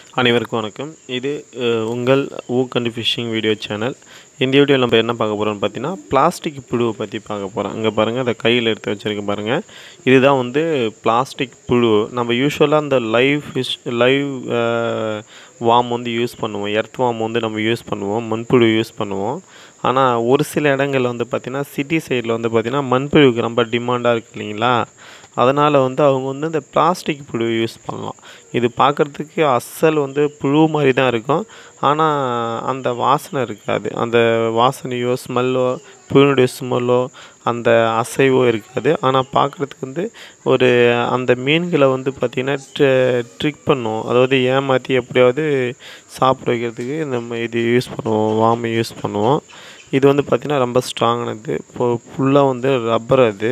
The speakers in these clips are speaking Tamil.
அனைவருக்கும் வணக்கம் இது அஹ், உங்கள் ஊக்கண்டு ஃபிஷிங் வீடியோ சேனல் இந்த வீடியோவில் நம்ம என்ன பார்க்க போகிறோம்னு பார்த்தீங்கன்னா பிளாஸ்டிக் புழுவை பற்றி பார்க்க போகிறோம் அங்கே பாருங்கள் அதை கையில் எடுத்து வச்சுருக்க பாருங்கள் இதுதான் வந்து பிளாஸ்டிக் புழு நம்ம யூஸ்வலாக அந்த லைவ் ஃபிஷ் லைவ் வாம் வந்து யூஸ் பண்ணுவோம் எர்த் வாம் வந்து நம்ம யூஸ் பண்ணுவோம் மண்புழு யூஸ் பண்ணுவோம் ஆனால் ஒரு சில இடங்கள்ல வந்து பார்த்திங்கன்னா சிட்டி சைடில் வந்து பார்த்திங்கன்னா மண்புழுவுக்கு ரொம்ப டிமாண்டாக இருக்குது இல்லைங்களா அதனால் வந்து அவங்க வந்து இந்த பிளாஸ்டிக் புழு யூஸ் பண்ணலாம் இது பார்க்குறதுக்கு அசல் வந்து புழு மாதிரி தான் இருக்கும் ஆனால் அந்த வாசனை இருக்காது அந்த வாசனையோ ஸ்மெல்லோ புழுனுடைய ஸ்மெல்லோ அந்த அசைவோ இருக்காது ஆனால் பார்க்குறதுக்கு வந்து ஒரு அந்த மீன்களை வந்து பார்த்திங்கன்னா ட்ரிக் பண்ணும் அதாவது ஏமாற்றி எப்படியாவது சாப்பிட வைக்கிறதுக்கு நம்ம இது யூஸ் பண்ணுவோம் வாமை யூஸ் பண்ணுவோம் இது வந்து பார்த்திங்கன்னா ரொம்ப ஸ்ட்ராங்கானது இப்போ ஃபுல்லாக வந்து ரப்பர் அது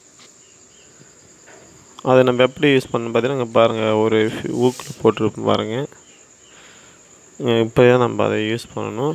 அதை நம்ம எப்படி யூஸ் பண்ணணும் பார்த்தீங்கன்னா இங்கே பாருங்கள் ஒரு ஊக்கில் போட்டிருப்போம் பாருங்கள் இப்போ தான் நம்ம அதை யூஸ் பண்ணணும்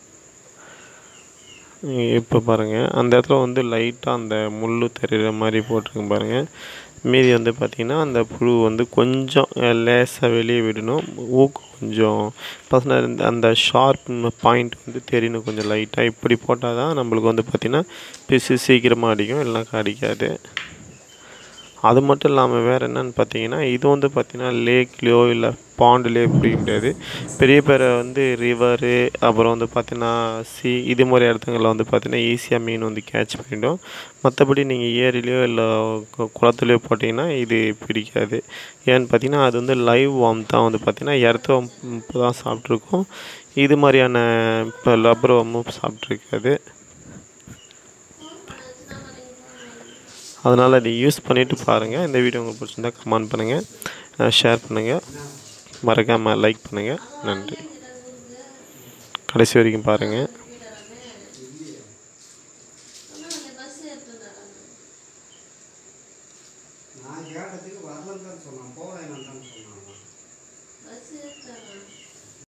இப்போ பாருங்கள் அந்த இடத்துல வந்து லைட்டாக அந்த முள் தெரிகிற மாதிரி போட்டிருக்கு பாருங்கள் மீதி வந்து பார்த்திங்கன்னா அந்த புழு வந்து கொஞ்சம் லேசாக வெளியே விடணும் ஊக்கு கொஞ்சம் பர்சனல் அந்த ஷார்ப் பாயிண்ட் வந்து தெரியணும் கொஞ்சம் லைட்டாக இப்படி போட்டால் தான் நம்மளுக்கு வந்து பார்த்திங்கன்னா பிசு சீக்கிரமாக அடிக்கும் இல்லைனாக்கா அடிக்காது அது மட்டும் இல்லாமல் வேறு என்னென்னு பார்த்தீங்கன்னா இது வந்து பார்த்திங்கன்னா லேக்லேயோ இல்லை பாண்டுலேயோ பிடிக்க முடியாது பெரிய பெரிய வந்து ரிவரு அப்புறம் வந்து பார்த்திங்கன்னா சி இது மாதிரி இடத்துங்களில் வந்து பார்த்திங்கன்னா ஈஸியாக மீன் வந்து கேட்ச் பண்ணிடும் மற்றபடி நீங்கள் ஏரிலையோ இல்லை கு- குளத்துலையோ போட்டிங்கன்னா இது பிடிக்காது ஏன்னு பார்த்தீங்கன்னா அது வந்து லைவ் வார்ம் தான் வந்து பார்த்திங்கன்னா இடத்த இப்போ தான் சாப்பிட்ருக்கோம் இது மாதிரியான இப்போ லப்பர் வார்மும் சாப்பிட்ருக்காது அதனால் அதை யூஸ் பண்ணிவிட்டு பாருங்கள் இந்த வீடியோ உங்களுக்கு பிடிச்சிருந்தா கமெண்ட் பண்ணுங்கள் ஷேர் பண்ணுங்கள் மறக்காமல் லைக் பண்ணுங்கள் நன்றி கடைசி வரைக்கும் பாருங்கள் நான் கேட்டதுக்கு வரலன்னு தான் சொன்னான் போவேன் தான் சொன்னான் பஸ் ஏற்றாங்க